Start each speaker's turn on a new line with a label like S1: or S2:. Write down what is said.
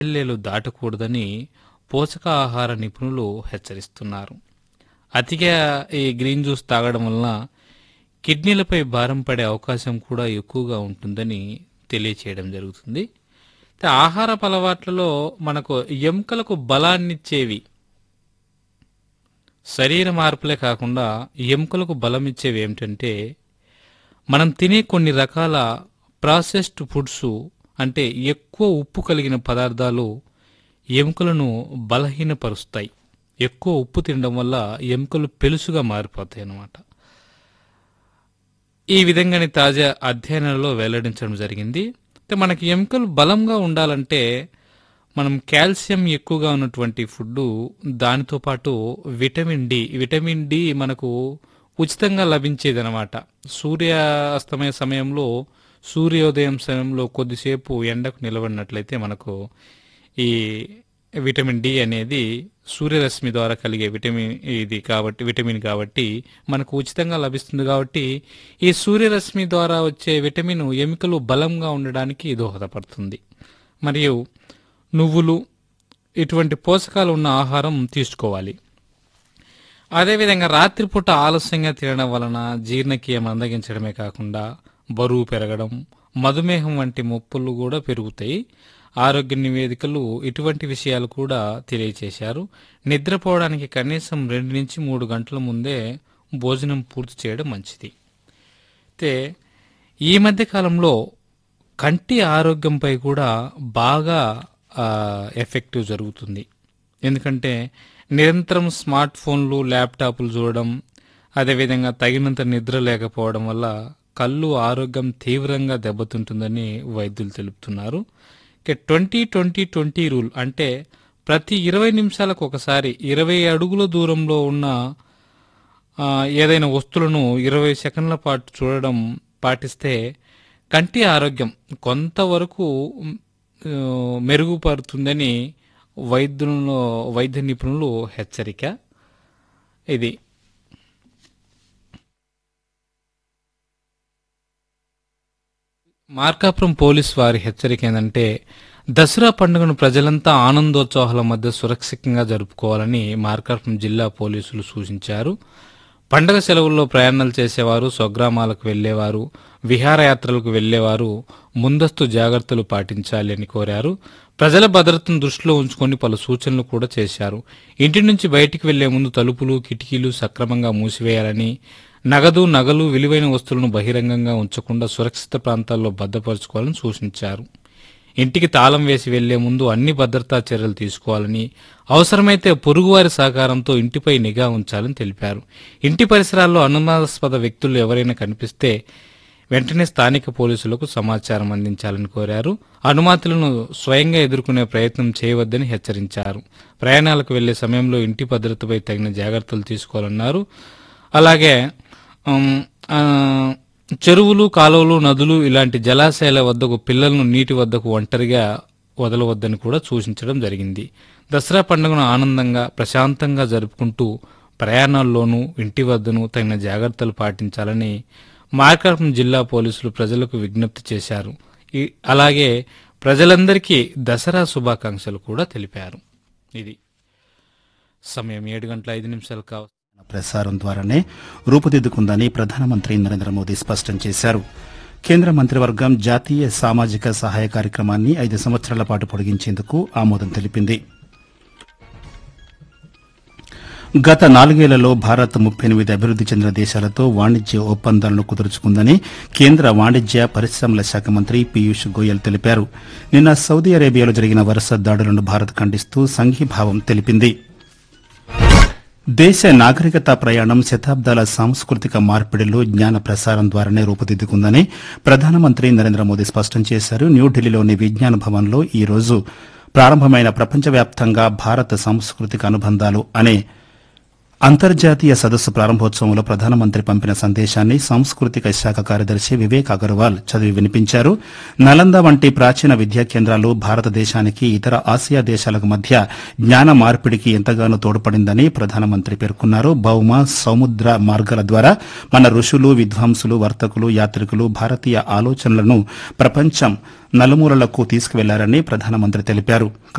S1: ఎమ్మెల్యేలు దాటకూడదని పోషకాహార నిపుణులు హెచ్చరిస్తున్నారు అతిగా ఈ గ్రీన్ జ్యూస్ తాగడం వలన కిడ్నీలపై భారం పడే అవకాశం కూడా ఎక్కువగా ఉంటుందని తెలియచేయడం జరుగుతుంది అయితే ఆహారపు అలవాట్లలో మనకు ఎముకలకు బలాన్నిచ్చేవి శరీర మార్పులే కాకుండా ఎముకలకు బలం ఇచ్చేవి ఏమిటంటే మనం తినే కొన్ని రకాల ప్రాసెస్డ్ ఫుడ్స్ అంటే ఎక్కువ ఉప్పు కలిగిన పదార్థాలు ఎముకలను బలహీనపరుస్తాయి ఎక్కువ ఉప్పు తినడం వల్ల ఎముకలు పెలుసుగా మారిపోతాయి అన్నమాట ఈ విధంగానే తాజా అధ్యయనాలలో వెల్లడించడం జరిగింది అయితే మనకి ఎముకలు బలంగా ఉండాలంటే మనం కాల్షియం ఎక్కువగా ఉన్నటువంటి ఫుడ్ దానితో పాటు విటమిన్ డి విటమిన్ డి మనకు ఉచితంగా లభించేది అనమాట సూర్యాస్తమయ సమయంలో సూర్యోదయం సమయంలో కొద్దిసేపు ఎండకు నిలబడినట్లయితే మనకు ఈ విటమిన్ డి అనేది సూర్యరశ్మి ద్వారా కలిగే విటమిన్ ఇది కాబట్టి విటమిన్ కాబట్టి మనకు ఉచితంగా లభిస్తుంది కాబట్టి ఈ సూర్యరశ్మి ద్వారా వచ్చే విటమిన్ ఎముకలు బలంగా ఉండడానికి దోహదపడుతుంది మరియు నువ్వులు ఇటువంటి పోషకాలు ఉన్న ఆహారం తీసుకోవాలి అదేవిధంగా రాత్రిపూట ఆలస్యంగా తినడం వలన జీర్ణక్రియ మందగించడమే కాకుండా బరువు పెరగడం మధుమేహం వంటి ముప్పులు కూడా పెరుగుతాయి ఆరోగ్య నివేదికలు ఇటువంటి విషయాలు కూడా తెలియచేశారు నిద్రపోవడానికి కనీసం రెండు నుంచి మూడు గంటల ముందే భోజనం పూర్తి చేయడం మంచిది అయితే ఈ మధ్య కాలంలో కంటి ఆరోగ్యంపై కూడా బాగా ఆ, ఎఫెక్టివ్ జరుగుతుంది ఎందుకంటే నిరంతరం స్మార్ట్ ఫోన్లు ల్యాప్టాప్లు చూడడం అదేవిధంగా తగినంత నిద్ర లేకపోవడం వల్ల కళ్ళు ఆరోగ్యం తీవ్రంగా దెబ్బతింటుందని వైద్యులు తెలుపుతున్నారు ఇక ట్వంటీ ట్వంటీ ట్వంటీ రూల్ అంటే ప్రతి ఇరవై నిమిషాలకు ఒకసారి ఇరవై అడుగుల దూరంలో ఉన్న ఆ, ఏదైనా వస్తువులను ఇరవై సెకండ్ల పాటు చూడడం పాటిస్తే కంటి ఆరోగ్యం కొంతవరకు మ్, ఆ, మెరుగుపడుతుందని వైద్యులను వైద్య నిపుణులు హెచ్చరిక ఇది మార్కాపురం పోలీస్ వారి హెచ్చరిక ఏంటంటే దసరా పండుగను ప్రజలంతా ఆనందోత్సవాల మధ్య సురక్షితంగా జరుపుకోవాలని మార్కాపురం జిల్లా పోలీసులు సూచించారు పండగ సెలవుల్లో ప్రయాణాలు చేసేవారు స్వగ్రామాలకు వెళ్లేవారు విహారయాత్రలకు వెళ్లేవారు ముందస్తు జాగ్రత్తలు పాటించాలి అని కోరారు ప్రజల భద్రతను దృష్టిలో ఉంచుకొని పలు సూచనలు కూడా చేశారు ఇంటి నుంచి బయటికి వెళ్లే ముందు తలుపులు కిటికీలు సక్రమంగా మూసివేయాలని నగదు నగలు విలువైన వస్తువులను బహిరంగంగా ఉంచకుండా సురక్షిత ప్రాంతాల్లో భద్రపరచుకోవాలని సూచించారు ఇంటికి తాళం వేసి వెళ్లే ముందు అన్ని భద్రతా చర్యలు తీసుకోవాలని అవసరమైతే పొరుగువారి సహకారంతో ఇంటిపై నిఘా ఉంచాలని తెలిపారు ఇంటి పరిసరాల్లో అనుమానాస్పద వ్యక్తులు ఎవరైనా కనిపిస్తే వెంటనే స్థానిక పోలీసులకు సమాచారం అందించాలని కోరారు అనుమతులను స్వయంగా ఎదుర్కొనే ప్రయత్నం చేయవద్దని హెచ్చరించారు ప్రయాణాలకు వెళ్లే సమయంలో ఇంటి భద్రతపై తగిన జాగ్రత్తలు తీసుకోవాలన్నారు అలాగే ఉమ్, ఆ, చెరువులు కాలువలు నదులు ఇలాంటి జలాశయాల వద్దకు పిల్లలను నీటి వద్దకు ఒంటరిగా వదలవద్దని కూడా సూచించడం జరిగింది దసరా పండుగను ఆనందంగా ప్రశాంతంగా జరుపుకుంటూ ప్రయాణాల్లోనూ ఇంటి వద్దను తగిన జాగ్రత్తలు పాటించాలని మార్కాపురం జిల్లా పోలీసులు ప్రజలకు విజ్ఞప్తి చేశారు ఈ- అలాగే ప్రజలందరికీ దసరా శుభాకాంక్షలు కూడా తెలిపారు ఇది సమయం ఏడు గంటల ఐదు నిమిషాలు కావ
S2: ప్రసారం ద్వారానే రూపుదిద్దుకుందని ప్రధానమంత్రి నరేంద్ర మోదీ స్పష్టం చేశారు కేంద్ర మంత్రివర్గం జాతీయ సామాజిక సహాయ కార్యక్రమాన్ని ఐదు సంవత్సరాల పాటు పొడిగించేందుకు ఆమోదం తెలిపింది గత నాలుగేళ్లలో భారత్ ముప్పై ఎనిమిది అభివృద్ది చెందిన దేశాలతో వాణిజ్య ఒప్పందాలను కుదుర్చుకుందని కేంద్ర వాణిజ్య పరిశ్రమల శాఖ మంత్రి పీయూష్ గోయల్ తెలిపారు నిన్న సౌదీ అరేబియాలో జరిగిన వరుస దాడులను భారత్ ఖండిస్తూ సంఘీభావం తెలిపింది దేశ నాగరికత ప్రయాణం శతాబ్దాల సాంస్కృతిక మార్పిడిలో జ్ఞాన ప్రసారం ద్వారానే రూపుదిద్దుకుందని ప్రధానమంత్రి నరేంద్ర మోదీ స్పష్టం చేశారు న్యూఢిల్లీలోని విజ్ఞాన భవన్లో ఈ రోజు ప్రారంభమైన ప్రపంచవ్యాప్తంగా భారత సాంస్కృతిక అనుబంధాలు అనే అంతర్జాతీయ సదస్సు ప్రారంభోత్సవంలో ప్రధానమంత్రి పంపిన సందేశాన్ని సాంస్కృతిక శాఖ కార్యదర్శి వివేక్ అగర్వాల్ చదివి వినిపించారు నలంద వంటి ప్రాచీన విద్యా కేంద్రాలు భారతదేశానికి ఇతర ఆసియా దేశాలకు మధ్య జ్ఞాన మార్పిడికి ఎంతగానో తోడ్పడిందని ప్రధానమంత్రి పేర్కొన్నారు భౌమ సముద్ర మార్గాల ద్వారా మన ఋషులు విద్వాంసులు వర్తకులు యాత్రికులు భారతీయ ఆలోచనలను ప్రపంచం నలుమూలలకు తీసుకువెళ్లారని ప్రధానమంత్రి తెలిపారు